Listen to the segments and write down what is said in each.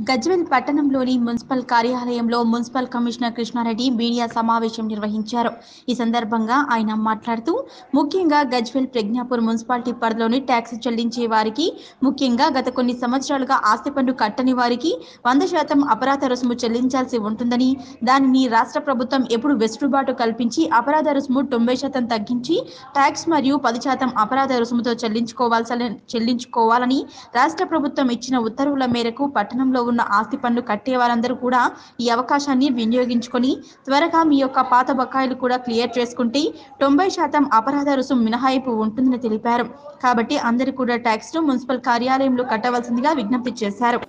గజ్వెల్ పట్టణంలోని మున్సిపల్ కార్యాలయంలో municipal commissioner Krishna Reddy media సమావేశం నిర్వహించారు ఈ సందర్భంగా ఆయన మాట్లాడుతూ ముఖ్యంగా గజ్వెల్ ప్రజ్ఞాపూర్ మున్సిపాలిటీ పరిధిలోని ట్యాక్స్ చెల్లించే వారికి ముఖ్యంగా గత కొన్ని సంవత్సరాలుగా ఆస్తి పన్ను కట్టని వారికి వంద శాతం అపరాధ రుసుము చెల్లించాల్సి ఉంటుందని దానిని రాష్ట్ర ప్రభుత్వం ఎప్పుడు వెసులుబాటు కల్పించి అపరాధ రుసుము తొంభై శాతం తగ్గించి ట్యాక్స్ మరియు పది శాతం అపరాధ రుసుముతో చెల్లించుకోవాల్సిన చెల్లించుకోవాలని రాష్ట్ర ప్రభుత్వం ఇచ్చిన ఉత్తర్వుల మేరకు పట్టణంలో ఉన్న ఆస్తి పన్ను కట్టే వారందరూ కూడా ఈ అవకాశాన్ని వినియోగించుకొని త్వరగా మీ యొక్క పాత బకాయిలు కూడా క్లియర్ చేసుకుంటే తొంభై శాతం అపరాధ రుసుము మినహాయింపు ఉంటుందని తెలిపారు కాబట్టి అందరూ కూడా ట్యాక్స్ ను మున్సిపల్ కార్యాలయంలో కట్టవలసిందిగా విజ్ఞప్తి చేశారు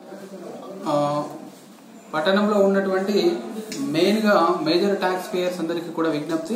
ఆ, పట్టణంలో ఉన్నటువంటి మెయిన్గా మేజర్ ట్యాక్స్ పేయర్స్ అందరికీ కూడా విజ్ఞప్తి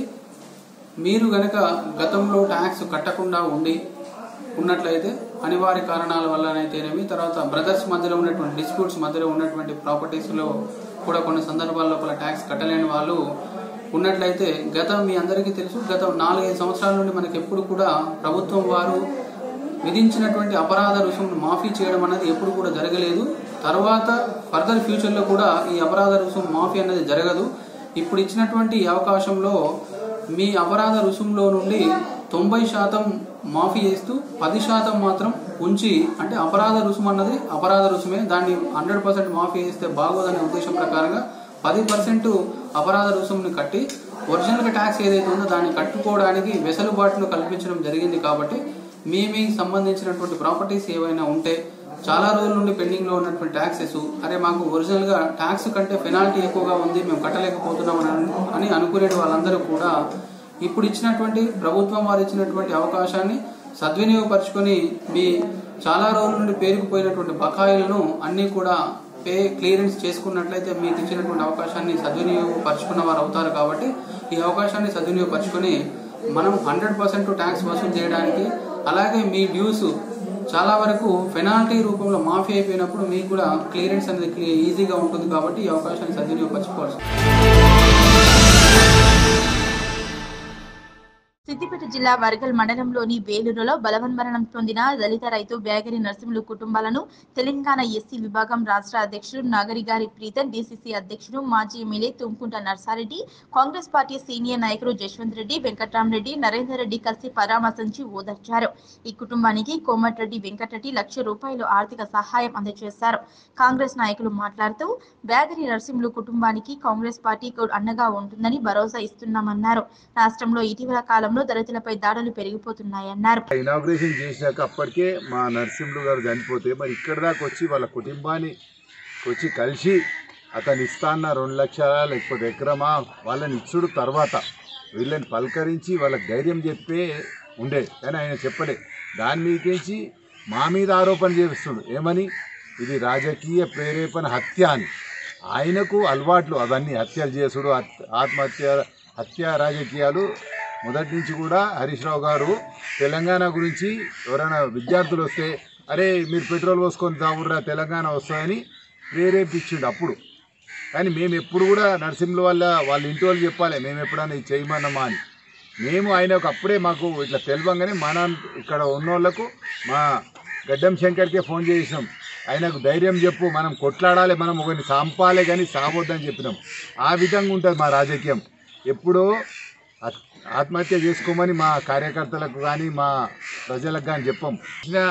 మీరు గనక గతంలో ట్యాక్స్ కట్టకుండా ఉండి ఉన్నట్లయితే అనివార్య కారణాల వల్లనైతేనేమి తర్వాత బ్రదర్స్ మధ్యలో ఉన్నటువంటి డిస్ప్యూట్స్ మధ్యలో ఉన్నటువంటి ప్రాపర్టీస్లో కూడా కొన్ని సందర్భాల లోపల ట్యాక్స్ కట్టలేని వాళ్ళు ఉన్నట్లయితే గత మీ అందరికీ తెలుసు గత నాలుగైదు సంవత్సరాల నుండి మనకి ఎప్పుడు కూడా ప్రభుత్వం వారు విధించినటువంటి అపరాధ రుసుమును మాఫీ చేయడం అనేది ఎప్పుడు కూడా జరగలేదు తర్వాత ఫర్దర్ ఫ్యూచర్లో కూడా ఈ అపరాధ రుసుము మాఫీ అనేది జరగదు ఇప్పుడు ఇచ్చినటువంటి ఈ అవకాశంలో మీ అపరాధ రుసుములో నుండి తొంభై శాతం మాఫీ చేస్తూ పది శాతం మాత్రం ఉంచి అంటే అపరాధ రుసుము అన్నది అపరాధ రుసుమే దాన్ని హండ్రెడ్ పర్సెంట్ మాఫీ చేస్తే బాగోదనే ఉద్దేశం ప్రకారంగా పది పర్సెంట్ అపరాధ రుసుముని కట్టి ఒరిజినల్గా ట్యాక్స్ ఏదైతే ఉందో దాన్ని కట్టుకోవడానికి వెసులుబాటును కల్పించడం జరిగింది కాబట్టి మీ మీకు సంబంధించినటువంటి ప్రాపర్టీస్ ఏవైనా ఉంటే చాలా రోజుల నుండి పెండింగ్ లో ఉన్నటువంటి ట్యాక్సెస్ అరే మాకు ఒరిజినల్ గా ట్యాక్స్ కంటే పెనాల్టీ ఎక్కువగా ఉంది మేము కట్టలేకపోతున్నాం అని అను- అని అనుకునే వాళ్ళందరూ కూడా ఇప్పుడు ఇచ్చినటువంటి ప్రభుత్వం వారు ఇచ్చినటువంటి అవకాశాన్ని సద్వినియోగపరుచుకొని మీ చాలా రోజుల నుండి పేరుకుపోయినటువంటి బకాయిలను అన్ని కూడా పే క్లియరెన్స్ చేసుకున్నట్లయితే మీకు ఇచ్చినటువంటి అవకాశాన్ని సద్వినియోగపరుచుకున్న వారు అవుతారు కాబట్టి ఈ అవకాశాన్ని సద్వినియోగపరుచుకొని మనం హండ్రెడ్ పర్సెంట్ ట్యాక్స్ వసూలు చేయడానికి అలాగే మీ డ్యూస్ చాలా వరకు పెనాల్టీ రూపంలో మాఫీ అయిపోయినప్పుడు మీకు కూడా క్లియరెన్స్ అనేది క్లి- ఈజీగా ఉంటుంది కాబట్టి ఈ అవకాశాన్ని సద్వినియోగపరచుకోవాల్సి సిద్దిపేట జిల్లా వర్గల్ మండలంలోని వేలూరులో బలవన్మరణం పొందిన దళిత రైతు బ్యాగరి నరసింహులు కుటుంబాలను తెలంగాణ ఎస్సీ విభాగం రాష్ట్ర అధ్యక్షుడు నాగరిగారి ప్రీతం డిసిసి అధ్యక్షుడు మాజీ MLA Thumkunta Narsareddy Congress party senior నాయకులు జశ్వంత్ రెడ్డి వెంకట్రామరెడ్డి నరేందర్ రెడ్డి కలిసి పరామర్శించి ఓదార్చారు ఈ కుటుంబానికి కోమటిరెడ్డి వెంకటరెడ్డి లక్ష రూపాయలు ఆర్థిక సహాయం అందజేశారు కాంగ్రెస్ నాయకులు మాట్లాడుతూ బ్యాగరి నరసింహులు కుటుంబానికి కాంగ్రెస్ పార్టీ అండగా ఉంటుందని భరోసా ఇస్తున్నామన్నారు రాష్ట్రంలో ఇటీవల కాలంలో దళితులపై దాడులు పెరిగిపోతున్నాయన్నారు ఇనాగ్రేషన్ చేసినాక అప్పటికే మా నరసింహులు గారు చనిపోతే మరి ఇక్కడ దాకా వచ్చి వాళ్ళ కుటుంబాన్ని వచ్చి కలిసి అతను ఇస్తా అన్న రెండు లక్షల లేకపోతే ఎకరమా వాళ్ళని ఇచ్చుడు తర్వాత వీళ్ళని పలకరించి వాళ్ళకి ధైర్యం చెప్పే ఉండే కానీ ఆయన చెప్పలే దాని మీదకేసి మా మీద ఆరోపణ చేస్తుండు ఏమని ఇది రాజకీయ ప్రేరేపణ హత్య అని ఆయనకు అలవాట్లు అవన్నీ హత్యలు చేసుడు ఆత్- ఆత్మహత్య హత్య రాజకీయాలు మొదటి నుంచి కూడా హరీష్ రావు గారు తెలంగాణ గురించి ఎవరైనా విద్యార్థులు వస్తే అరే మీరు పెట్రోల్ పోసుకొని తాగుర్రా తెలంగాణ వస్తుందని ప్రేరేపించిండు అప్పుడు కానీ మేము ఎప్పుడు కూడా నరసింహుల వల్ల వాళ్ళ ఇంటి వాళ్ళు చెప్పాలి మేము ఎప్పుడైనా ఇది చేయమన్నామా అని మేము ఆయనకు అప్పుడే మాకు ఇట్లా తెలియంగానే మన ఇక్కడ ఉన్నోళ్ళకు మా గడ్డం శంకర్కే ఫోన్ చేసినాం ఆయనకు ధైర్యం చెప్పు మనం కొట్లాడాలి మనం ఒకరిని చంపాలి కానీ సావద్దని చెప్పినాం ఆ విధంగా ఉంటుంది మా రాజకీయం ఎప్పుడో ఆత్- ఆత్మహత్య చేసుకోమని మా కార్యకర్తలకు కానీ మా ప్రజలకు కానీ చెప్పాం ఇలా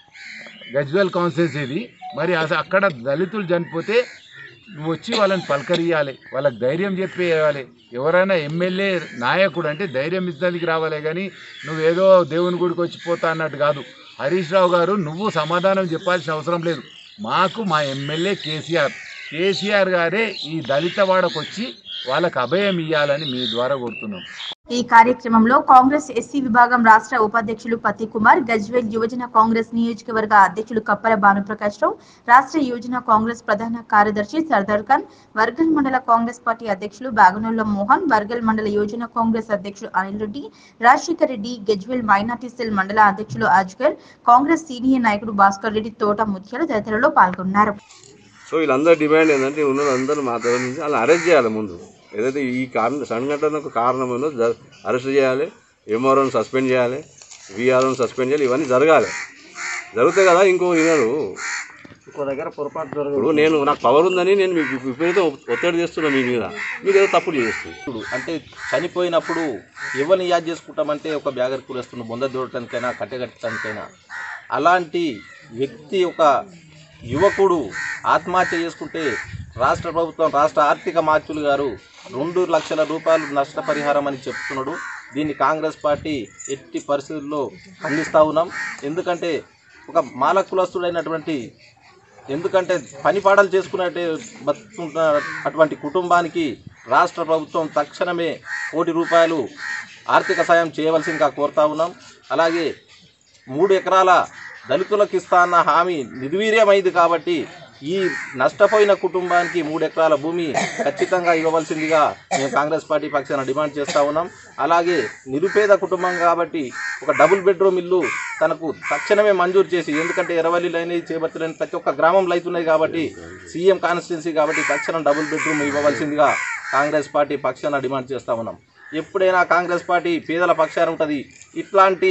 గజ్వెల్ కాన్స్టిట్యూన్సీ ఇది మరి అసలు అక్కడ దళితులు చనిపోతే నువ్వు వచ్చి వాళ్ళని పలకరియాలి వాళ్ళకి ధైర్యం చెప్పేయాలి ఎవరైనా ఎమ్మెల్యే నాయకుడు అంటే ధైర్యం ఇద్దరికి రావాలి కానీ నువ్వేదో దేవుని గుడికి వచ్చి పోతా అన్నట్టు కాదు హరీష్ రావు గారు నువ్వు సమాధానం చెప్పాల్సిన అవసరం లేదు మాకు మా ఎమ్మెల్యే కేసీఆర్ కేసీఆర్ గారే ఈ దళిత వాడకు వచ్చి వాళ్ళకి అభయం ఇవ్వాలని మీ ద్వారా కోరుతున్నాం ఈ కార్యక్రమంలో కాంగ్రెస్ ఎస్సీ విభాగం రాష్ట్ర ఉపాధ్యక్షులు పతి కుమార్ గజ్వేల్ యువజన కాంగ్రెస్ నియోజకవర్గ అధ్యక్షులు కప్పల భానుప్రకాష్ రావు రాష్ట్ర యువజన కాంగ్రెస్ ప్రధాన కార్యదర్శి సర్దార్ ఖాన్ వర్గల్ మండల కాంగ్రెస్ పార్టీ అధ్యక్షులు బాగనోళ్ల మోహన్ వర్గల్ మండల యువజన కాంగ్రెస్ అధ్యక్షులు అనిల్ రెడ్డి రాజశేఖర్ రెడ్డి గజ్వేల్ మైనార్టీ సెల్ మండల అధ్యక్షులు అజ్గర్ కాంగ్రెస్ సీనియర్ నాయకుడు భాస్కర్ రెడ్డి తోట ముత్యాలు తదితరులు పాల్గొన్నారు సో వీళ్ళందరూ డిమాండ్ ఏంటంటే ఉన్న వాళ్ళందరూ మా దగ్గర నుంచి అలా అరెస్ట్ చేయాలి ముందు ఏదైతే ఈ కారణం సంఘటనకు కారణం ఏందో జ- అరెస్ట్ చేయాలి ఎంఆర్ఓని సస్పెండ్ చేయాలి విఆర్ఓని సస్పెండ్ చేయాలి ఇవన్నీ జరగాలి జరిగితే కదా ఇంకో వినరు ఇంకో దగ్గర పొరపాటు ఇప్పుడు జరగదు నేను నాకు పవర్ ఉందని నేను మీకు విపరీతం ఒత్తిడి చేస్తున్నా మీ మీద మీరు ఏదో తప్పులు చేస్తుంది ఇప్పుడు అంటే చనిపోయినప్పుడు ఎవరిని యాద్ చేసుకుంటామంటే ఒక బ్యాగర్ కూరేస్తున్న బొంద దూడటానికైనా కట్టెగట్టడానికైనా అలాంటి వ్యక్తి ఒక యువకుడు ఆత్మహత్య చేసుకుంటే రాష్ట్ర ప్రభుత్వం రాష్ట్ర ఆర్థిక మార్చులు గారు రెండు లక్షల రూపాయలు నష్టపరిహారం అని చెప్తున్నాడు దీన్ని కాంగ్రెస్ పార్టీ ఎట్టి పరిస్థితుల్లో ఖండిస్తూ ఉన్నాం ఎందుకంటే ఒక మాల కులస్తుడైనటువంటి ఎందుకంటే పని పాటలు చేసుకున్నట్టే బతుకుంటున్న అటువంటి కుటుంబానికి రాష్ట్ర ప్రభుత్వం తక్షణమే కోటి రూపాయలు ఆర్థిక సాయం చేయవలసిందిగా కోరుతా ఉన్నాం అలాగే మూడు ఎకరాల దళితులకు ఇస్తా అన్న హామీ నిర్వీర్యమైంది కాబట్టి ఈ నష్టపోయిన కుటుంబానికి మూడు ఎకరాల భూమి ఖచ్చితంగా ఇవ్వవలసిందిగా మేము కాంగ్రెస్ పార్టీ పక్షాన డిమాండ్ చేస్తూ ఉన్నాం అలాగే నిరుపేద కుటుంబం కాబట్టి ఒక డబుల్ బెడ్రూమ్ ఇల్లు తనకు తక్షణమే మంజూరు చేసి ఎందుకంటే ఎరవల్లిలో అయినవి చేపట్టలేని ప్రతి ఒక్క గ్రామంలో అవుతున్నాయి కాబట్టి సీఎం కాన్స్టిట్యున్సీ కాబట్టి తక్షణం డబుల్ బెడ్రూమ్ ఇవ్వవలసిందిగా కాంగ్రెస్ పార్టీ పక్షాన డిమాండ్ చేస్తూ ఉన్నాం ఎప్పుడైనా కాంగ్రెస్ పార్టీ పేదల పక్షాన ఉంటుంది ఇట్లాంటి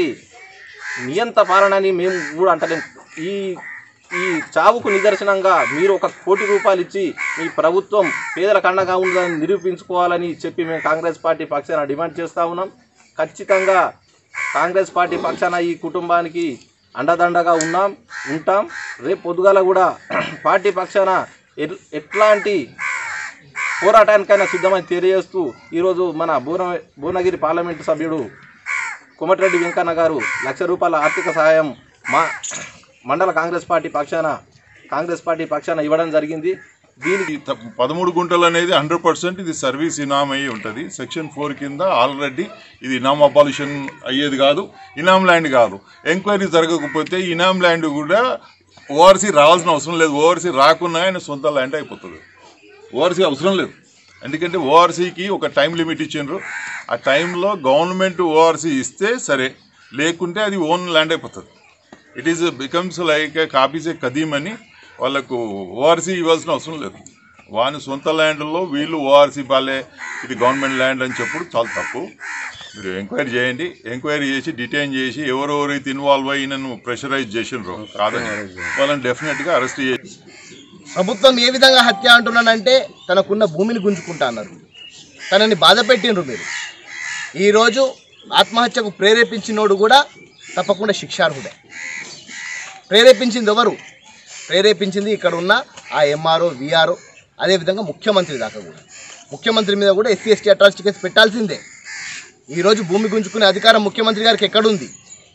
నియంత పాలనని మేము కూడా అంటలేం ఈ ఈ చావుకు నిదర్శనంగా మీరు ఒక కోటి రూపాయలు ఇచ్చి మీ ప్రభుత్వం పేదలకు అండగా ఉందని నిరూపించుకోవాలని చెప్పి మేము కాంగ్రెస్ పార్టీ పక్షాన డిమాండ్ చేస్తూ ఉన్నాం ఖచ్చితంగా కాంగ్రెస్ పార్టీ పక్షాన ఈ కుటుంబానికి అండదండగా ఉన్నాం ఉంటాం రేపు పొద్దుగాల కూడా పార్టీ పక్షాన ఎట్- ఎట్లాంటి పోరాటానికైనా సిద్ధమని తెలియజేస్తూ ఈరోజు మన భువన భువనగిరి పార్లమెంటు సభ్యుడు కోమటిరెడ్డి వెంకన్న గారు లక్ష రూపాయల ఆర్థిక సహాయం మా మండల కాంగ్రెస్ పార్టీ పక్షాన కాంగ్రెస్ పార్టీ పక్షాన ఇవ్వడం జరిగింది దీనికి ఈ త- పదమూడు గుంటలు అనేది హండ్రెడ్ పర్సెంట్ ఇది సర్వీస్ ఇనామ్ అయ్యి ఉంటుంది సెక్షన్ ఫోర్ కింద ఆల్రెడీ ఇది ఇనామ్ అబాలిషన్ అయ్యేది కాదు ఇనామ్ ల్యాండ్ కాదు ఎంక్వైరీ జరగకపోతే ఇనామ్ ల్యాండ్ కూడా ఓఆర్సీ రావాల్సిన అవసరం లేదు ఓఆర్సీ రాకున్నా ఆయన సొంత ల్యాండ్ అయిపోతుంది ఓఆర్సీ అవసరం లేదు ఎందుకంటే ఓఆర్సీకి ఒక టైం లిమిట్ ఇచ్చిండ్రు ఆ టైంలో గవర్నమెంట్ ఓఆర్సీ ఇస్తే సరే లేకుంటే అది ఓన్ ల్యాండ్ అయిపోతుంది ఇట్ ఈస్ బికమ్స్ లైక్ కాపీసే కదీమ్ అని వాళ్ళకు ఓఆర్సీ ఇవ్వాల్సిన అవసరం లేదు వాని సొంత ల్యాండ్లో వీళ్ళు ఓఆర్సీ బాలే ఇది గవర్నమెంట్ ల్యాండ్ అని చెప్పుడు చాలా తప్పు మీరు ఎంక్వైరీ చేయండి ఎంక్వైరీ చేసి డిటైన్ చేసి ఎవరెవరైతే ఇన్వాల్వ్ అయ్యి నన్ను ప్రెషరైజ్ చేసిండ్రో కాదని వాళ్ళని డెఫినెట్గా అరెస్ట్ చేసి ప్రభుత్వం ఏ విధంగా హత్య అంటున్నానంటే తనకున్న భూమిని గుంజుకుంటా అన్నారు తనని బాధ పెట్టిండ్రు మీరు ఈరోజు ఆత్మహత్యకు ప్రేరేపించినోడు కూడా తప్పకుండా శిక్షార్హుడే ప్రేరేపించింది ఎవరు ప్రేరేపించింది ఇక్కడ ఉన్న ఆ ఎంఆర్ఓ విఆర్ఓ అదేవిధంగా ముఖ్యమంత్రి దాకా కూడా ముఖ్యమంత్రి మీద కూడా ఎస్సీ ఎస్టీ అట్రాసిటీ కేసు పెట్టాల్సిందే ఈరోజు భూమి గుంజుకునే అధికారం ముఖ్యమంత్రి గారికి ఎక్కడుంది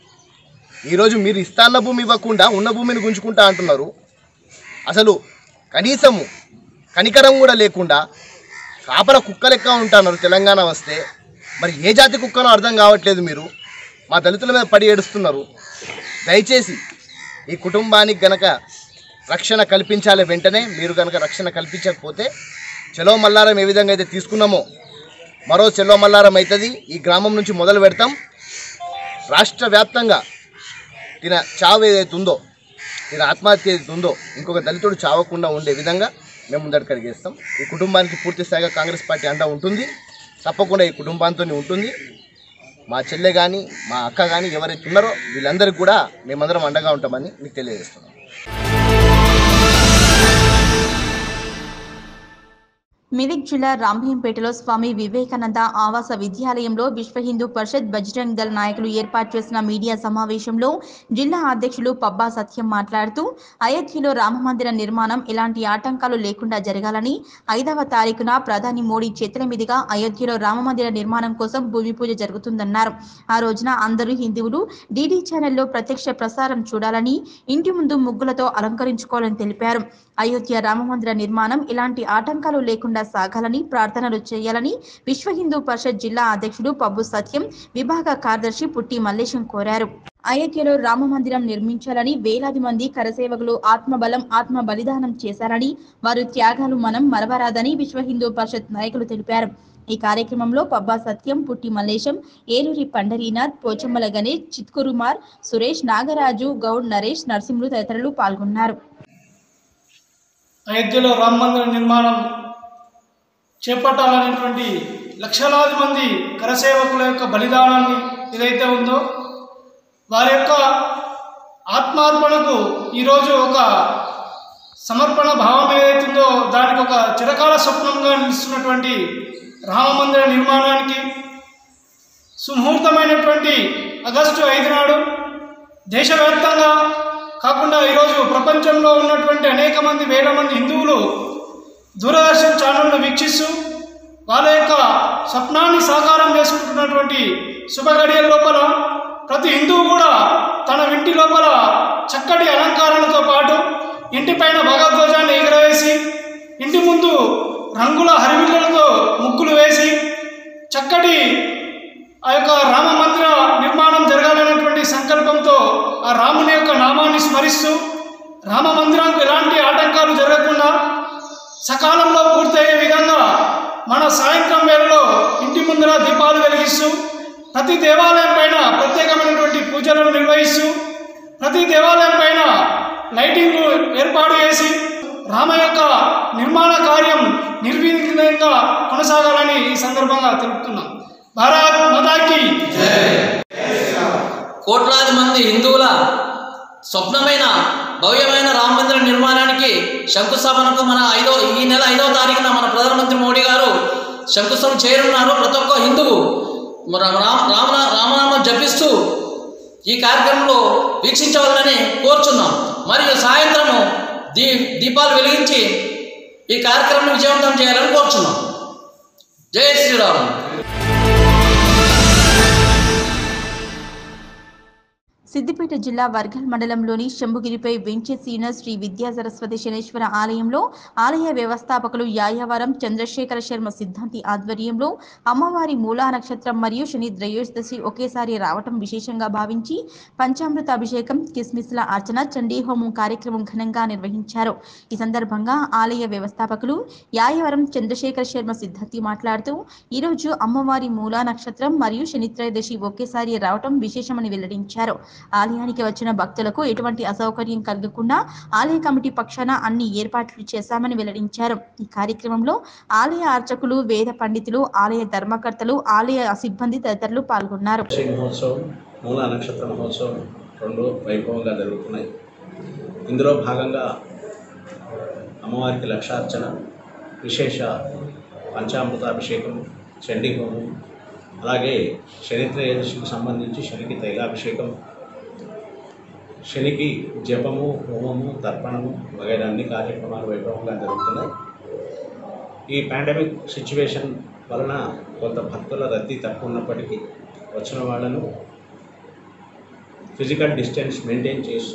ఈరోజు మీరు ఇస్తాన్న భూమి ఇవ్వకుండా ఉన్న భూమిని గుంజుకుంటా అంటున్నారు అసలు కనీసము కనికరం కూడా లేకుండా కాపర కుక్క లెక్క ఉంటున్నారు తెలంగాణ వస్తే మరి ఏ జాతి కుక్కనో అర్థం కావట్లేదు మీరు మా దళితుల మీద పడి ఏడుస్తున్నారు దయచేసి ఈ కుటుంబానికి గనక రక్షణ కల్పించాలి వెంటనే మీరు గనక రక్షణ కల్పించకపోతే చెలో మల్లారం ఏ విధంగా అయితే తీసుకున్నామో మరో చెలో మల్లారం అవుతుంది ఈ గ్రామం నుంచి మొదలు పెడతాం రాష్ట్ర వ్యాప్తంగా తిన చావు ఏదైతే ఉందో ఈయన ఆత్మహత్య ఏదైతే ఉందో ఇంకొక దళితుడు చావకుండా ఉండే విధంగా మేము ముందడుగు అడిగేస్తాం ఈ కుటుంబానికి పూర్తి స్థాయిగా కాంగ్రెస్ పార్టీ అండ ఉంటుంది తప్పకుండా ఈ కుటుంబంతో ఉంటుంది మా చెల్లె కానీ మా అక్క కానీ ఎవరైతే ఉన్నారో వీళ్ళందరికీ కూడా మేమందరం అండగా ఉంటామని మీకు తెలియజేస్తున్నాం మెదక్ జిల్లా రాంభీంపేటలో స్వామి వివేకానంద ఆవాస విద్యాలయంలో విశ్వ హిందూ పరిషత్ బజరంగ్ దళ్ నాయకులు ఏర్పాటు చేసిన మీడియా సమావేశంలో జిల్లా అధ్యక్షులు పబ్బా సత్యం మాట్లాడుతూ అయోధ్యలో రామమందిర నిర్మాణం ఎలాంటి ఆటంకాలు లేకుండా జరగాలని ఐదవ తారీఖున ప్రధాని మోడీ చేతుల మీదుగా అయోధ్యలో రామమందిర నిర్మాణం కోసం భూమి పూజ జరుగుతుందన్నారు ఆ రోజున అందరూ హిందువులు డీడీ ఛానల్లో ప్రత్యక్ష ప్రసారం చూడాలని ఇంటి ముందు ముగ్గులతో అలంకరించుకోవాలని తెలిపారు అయోధ్య రామమందిర నిర్మాణం ఎలాంటి ఆటంకాలు లేకుండా సాగాలని ప్రార్థనలు చేయాలని విశ్వ హిందూ పరిషత్ జిల్లా అధ్యక్షుడు పబ్బు సత్యం విభాగ కార్యదర్శి పుట్టి మల్లేశం కోరారు అయోధ్యలో రామ మందిరం నిర్మించాలని వేలాది మంది కరసేవకులు ఆత్మబలం ఆత్మ బలిదానం చేశారని వారి త్యాగాలు మనం మరవరాదని విశ్వ హిందూ పరిషత్ నాయకులు తెలిపారు ఈ కార్యక్రమంలో పబ్బా సత్యం పుట్టి మల్లేశం ఏలూరి పండరీనాథ్ పోచమ్మల గణేష్ చిత్కురుమార్ సురేష్ నాగరాజు గౌడ్ నరేష్ నరసింహులు తదితరులు పాల్గొన్నారు అయోధ్యలో రామ మందిర నిర్మాణం చేపట్టాలనేటువంటి లక్షలాది మంది కరసేవకుల యొక్క బలిదానాన్ని ఏదైతే ఉందో వారి యొక్క ఆత్మార్పణకు ఈరోజు ఒక సమర్పణ భావం ఏదైతుందో దానికి ఒక చిరకాల స్వప్నంగా నిలుస్తున్నటువంటి రామమందిర నిర్మాణానికి సుముహూర్తమైనటువంటి ఆగస్టు ఐదు నాడు దేశవ్యాప్తంగా కాకుండా ఈరోజు ప్రపంచంలో ఉన్నటువంటి అనేక మంది వేల మంది హిందువులు దూరదర్శన్ ఛానల్ను వీక్షిస్తూ వాళ్ళ యొక్క స్వప్నాన్ని సాకారం చేసుకుంటున్నటువంటి శుభగడియల లోపల ప్రతి హిందువు కూడా తన ఇంటి లోపల చక్కటి అలంకారాలతో పాటు ఇంటిపైన భగవధ్వజాన్ని ఎగురవేసి ఇంటి ముందు రంగుల హరివిల్లలతో ముగ్గులు వేసి చక్కటి ఆ యొక్క రామ మందిర నిర్మాణం జరగాలనేటువంటి సంకల్పంతో ఆ రాముని యొక్క నామాన్ని స్మరిస్తూ రామ మందిరానికి ఎలాంటి ఆటంకాలు జరగకుండా సకాలంలో పూర్తయ్యే విధంగా మన సాయంత్రం వేళలో ఇంటి ముందర దీపాలు వెలిగిస్తూ ప్రతి దేవాలయం పైన ప్రత్యేకమైనటువంటి పూజలను నిర్వహిస్తూ ప్రతి దేవాలయం పైన లైటింగ్ ఏర్పాటు చేసి రామ యొక్క నిర్మాణ కార్యం నిర్విఘ్నంగా కొనసాగాలని ఈ సందర్భంగా తెలుపుతున్నాం భారత్ మతాకి కోట్లాది మంది హిందువుల స్వప్నమైన భవ్యమైన రామ మందిర నిర్మాణానికి శంకుస్థాపనకు మన ఐదో ఈ నెల ఐదవ తారీఖున మన ప్రధానమంత్రి మోడీ గారు శంకుస్థాపన చేయనున్నారు ప్రతి ఒక్క హిందువు రామ రామ రామనామం జపిస్తూ ఈ కార్యక్రమంలో వీక్షించవాలని కోరుచున్నాం మరియు సాయంత్రము దీ దీపాలు వెలిగించి ఈ కార్యక్రమం విజయవంతం చేయాలని కోరుచున్నాం జై శ్రీరామ్ సిద్దిపేట జిల్లా వర్గల్ మండలంలోని శంభుగిరిపై వెంచేసిన శ్రీ విద్యా సరస్వతి శనేశ్వర ఆలయంలో ఆలయ వ్యవస్థాపకులు యాయావరం చంద్రశేఖర శర్మ సిద్ధాంతి ఆధ్వర్యంలో అమ్మవారి మూలా నక్షత్రం మరియు శని త్రయోదశి ఒకేసారి రావటం విశేషంగా భావించి పంచామృత అభిషేకం కిస్మిస్ల అర్చన చండీ హోమం కార్యక్రమం ఘనంగా నిర్వహించారు ఈ సందర్భంగా ఆలయ వ్యవస్థాపకులు యాయవరం చంద్రశేఖర శర్మ సిద్ధాంతి మాట్లాడుతూ ఈరోజు అమ్మవారి మూలా నక్షత్రం మరియు శని త్రయోదశి ఒకేసారి రావటం విశేషమని వెల్లడించారు ఆలయానికి వచ్చిన భక్తులకు ఎటువంటి అసౌకర్యం కలగకుండా ఆలయ కమిటీ పక్షాన అన్ని ఏర్పాట్లు చేశామని వెల్లడించారు ఈ కార్యక్రమంలో ఆలయ అర్చకులు వేద పండితులు ఆలయ ధర్మకర్తలు ఆలయ సిబ్బంది తదితరులు పాల్గొన్నారు శ్రీ మహోత్సవం మూల నక్షత్ర మహోత్సవం రెండు వైభవంగా జరుగుతున్నాయి ఇందులో భాగంగా అమ్మవారికి లక్షార్చన విశేష పంచామృతాభిషేకం చండీ హోమం అలాగే శనిత్రయోదశికి సంబంధించి శనికి తైలాభిషేకం శనికి జపము హోమము తర్పణము వగైరా అన్ని కార్యక్రమాలు వైభవంగా జరుగుతున్నాయి ఈ పాండమిక్ సిచ్యువేషన్ వలన కొంత భక్తుల రద్దీ తక్కువ ఉన్నప్పటికీ వచ్చిన వాళ్ళను ఫిజికల్ డిస్టెన్స్ మెయింటైన్ చేస్తూ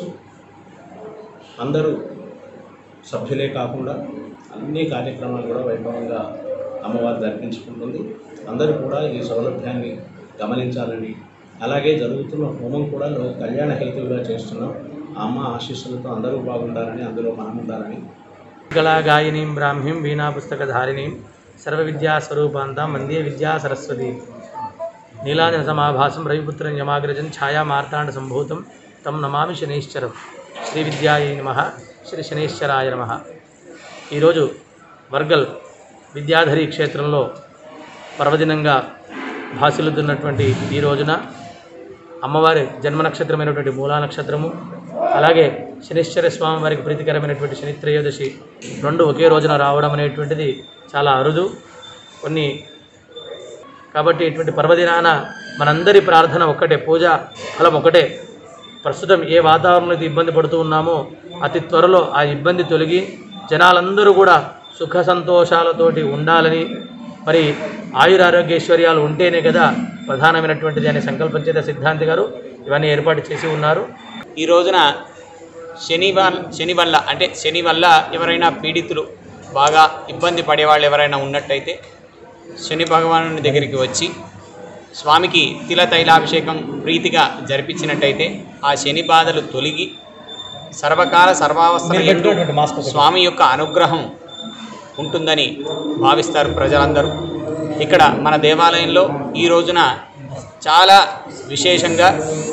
అందరూ సభ్యులే కాకుండా అన్ని కార్యక్రమాలు కూడా వైభవంగా అమ్మవారు జరిపించుకుంటుంది అందరూ కూడా ఈ సౌలభ్యాన్ని గమనించాలని అలాగే జరుగుతున్న హోమం కూడా లో- కళ్యాణ హేతువుగా చేస్తున్నాం ఆ అమ్మ ఆశీస్సులతో అందరూ బాగుండాలని అందులో మనం ఉండాలని కళాగాయనీం బ్రాహ్మీం వీణాపుస్తకధారిణీం సర్వవిద్యాస్వరూపాంతాం వందే విద్యా సరస్వతి నీలాంజన సమాభాసం రవిపుత్రం యమాగ్రజం ఛాయా మార్తాండ సంభూతం తం నమామి శనైశ్చరం శ్రీ విద్యాయ నమ శ్రీ శనైశ్చరాయ నమ ఈరోజు వర్గల్ విద్యాధరి క్షేత్రంలో పర్వదినంగా భాసిల్లుతున్నటువంటి ఈ రోజున అమ్మవారి జన్మ నక్షత్రమైనటువంటి మూలా నక్షత్రము అలాగే శనిశ్చర స్వామి వారికి ప్రీతికరమైనటువంటి శని త్రయోదశి రెండు ఒకే రోజున రావడం అనేటువంటిది చాలా అరుదు కొన్ని కాబట్టి ఇటువంటి పర్వదినాన మనందరి ప్రార్థన ఒక్కటే పూజ ఫలం ఒకటే ప్రస్తుతం ఏ వాతావరణంలో అయితే ఇబ్బంది పడుతూ ఉన్నామో అతి త్వరలో ఆ ఇబ్బంది తొలగి జనాలందరూ కూడా సుఖ సంతోషాలతోటి ఉండాలని మరి ఆయురారోగ్యైశ్వర్యాలు ఉంటేనే కదా ప్రధానమైనటువంటిది అనే సంకల్పం చేత సిద్ధాంతి గారు ఇవన్నీ ఏర్పాటు చేసి ఉన్నారు ఈ రోజున శని వల్ల శని వల్ల అంటే శని వల్ల ఎవరైనా పీడితులు బాగా ఇబ్బంది పడేవాళ్ళు ఎవరైనా ఉన్నట్టయితే శని భగవాను దగ్గరికి వచ్చి స్వామికి తిల తైలాభిషేకం ప్రీతిగా జరిపించినట్టయితే ఆ శని బాధలు తొలగి సర్వకాల సర్వావస్థల ఎందు స్వామి యొక్క అనుగ్రహం ఉంటుందని భావిస్తారు ప్రజలందరూ ఇక్కడ మన దేవాలయంలో ఈ రోజున చాలా విశేషంగా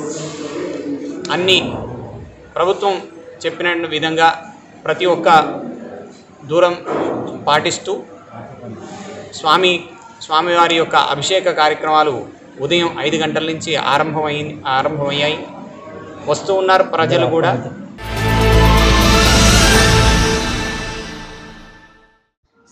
అన్ని ప్రభుత్వం చెప్పిన విధంగా ప్రతి ఒక్క దూరం పాటిస్తూ స్వామి స్వామివారి యొక్క అభిషేక కార్యక్రమాలు ఉదయం ఐదు గంటల నుంచి ఆరంభమై ఆరంభమయ్యాయి వస్తూ ఉన్నారు ప్రజలు కూడా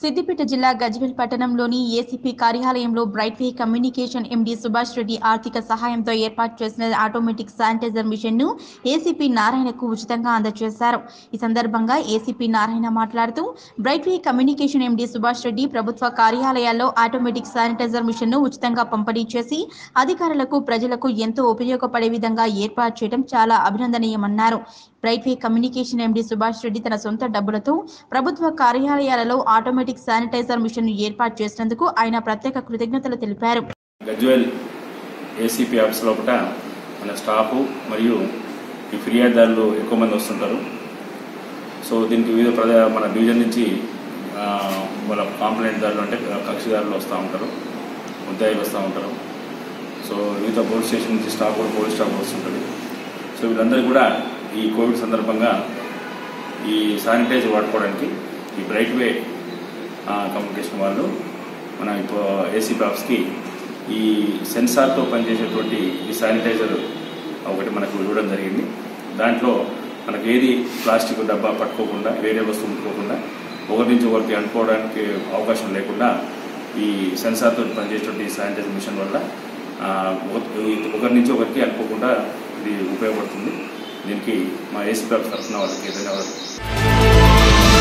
సిద్దిపేట జిల్లా గజ్వేల్ పట్టణంలోని ఏసీపీ కార్యాలయంలో Bright Way Communication MD Subhash Reddy ఆర్థిక సహాయంతో ఏర్పాటు చేసిన ఆటోమేటిక్ శానిటైజర్ మిషన్ ను ఏసీపీ నారాయణకు ఉచితంగా అందజేశారు ఈ సందర్భంగా ఏసీపీ నారాయణ మాట్లాడుతూ Bright Way Communication MD Subhash Reddy ప్రభుత్వ కార్యాలయాల్లో ఆటోమేటిక్ శానిటైజర్ మిషన్ ను ఉచితంగా పంపిణీ చేసి అధికారులకు ప్రజలకు ఎంతో ఉపయోగపడే విధంగా ఏర్పాటు చేయడం చాలా అభినందనీయమన్నారు Bright Way Communication MD Subhash Reddy తన సొంత డబ్బులతో ప్రభుత్వ కార్యాలయాలలో ఆటోమేటిక్ శానిటైజర్ మిషన్ ను ఏర్పాటు చేసినందుకు ఆయన ప్రత్యేక కృతజ్ఞతలు తెలిపారు గజ్వేల్ ఏసీపీ ఆఫీస్ లోపల మన స్టాఫ్ మరియు ఈ ఫిర్యాదుదారులు ఎక్కువ మంది వస్తుంటారు సో దీనికి వివిధ ప్రజా మన డివిజన్ నుంచి ఆ, వాళ్ళ కాంప్లైంట్ దారులు అంటే కక్షిదారులు వస్తూ ఉంటారు ముద్దాయిలు వస్తూ ఉంటారు సో వివిధ పోలీస్ స్టేషన్ నుంచి స్టాఫ్ కూడా పోలీస్ స్టాఫ్ వస్తుంటుంది సో వీళ్ళందరూ కూడా ఈ కోవిడ్ సందర్భంగా ఈ శానిటైజర్ వాడుకోవడానికి ఈ బ్రైట్ వే కమ్యూనికేషన్ వాళ్ళు మన ఇప్పుడు ఏసీ ఆఫీస్కి ఈ సెన్సార్తో పనిచేసేటువంటి ఈ శానిటైజర్ ఒకటి మనకు ఇవ్వడం జరిగింది దాంట్లో మనకు ఏది ప్లాస్టిక్ డబ్బా పట్టుకోకుండా వేరే వస్తువు ముట్టుకోకుండా ఒకరి నుంచి ఒకరికి అనుకోవడానికి అవకాశం లేకుండా ఈ సెన్సార్తో పనిచేసేటువంటి ఈ శానిటైజర్ మిషన్ వల్ల ఆ, ఒక- ఒకరి నుంచి ఒకరికి అనుకోకుండా ఇది ఉపయోగపడుతుంది దీనికి మా ఏసీ ఆఫీస్ తరఫున వాళ్ళకి ధన్యవాదాలు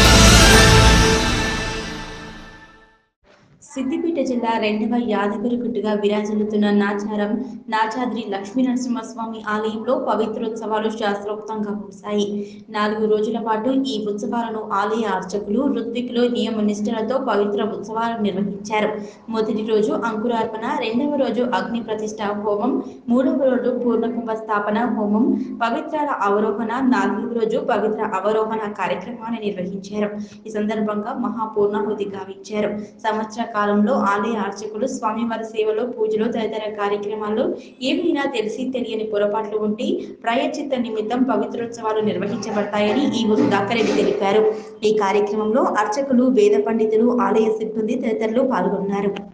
సిద్దిపేట జిల్లా రెండవ యాదగిరిగుట్టుగా విరాజిల్లుతున్న నాచారం నాచాద్రి లక్ష్మీ నరసింహస్వామి ఆలయంలో పవిత్రోత్సవాలు శాస్త్రోక్తంగా ముగిశాయి నాలుగు రోజుల పాటు ఈ ఉత్సవాలను ఆలయ అర్చకులు ఋత్వికులు నియమ నిష్ఠలతో పవిత్ర ఉత్సవాలు నిర్వహించారు మొదటి రోజు అంకురార్పణ రెండవ రోజు అగ్ని ప్రతిష్ట హోమం మూడవ రోజు పూర్ణకుంభ స్థాపన హోమం పవిత్రాల అవరోహణ నాలుగవ రోజు పవిత్ర అవరోహణ కార్యక్రమాన్ని నిర్వహించారు ఈ సందర్భంగా మహాపూర్ణాహుతి గావించారు సంవత్సర కాలంలో ఆలయ అర్చకులు స్వామివారి సేవలో పూజలు తదితర కార్యక్రమాల్లో ఏమైనా తెలిసి తెలియని పొరపాట్లు ఉంటే ప్రాయచిత్త నిమిత్తం పవిత్రోత్సవాలు నిర్వహించబడతాయని ఈ దాకరెడ్డి తెలిపారు ఈ కార్యక్రమంలో అర్చకులు వేద పండితులు ఆలయ సిబ్బంది తదితరులు పాల్గొన్నారు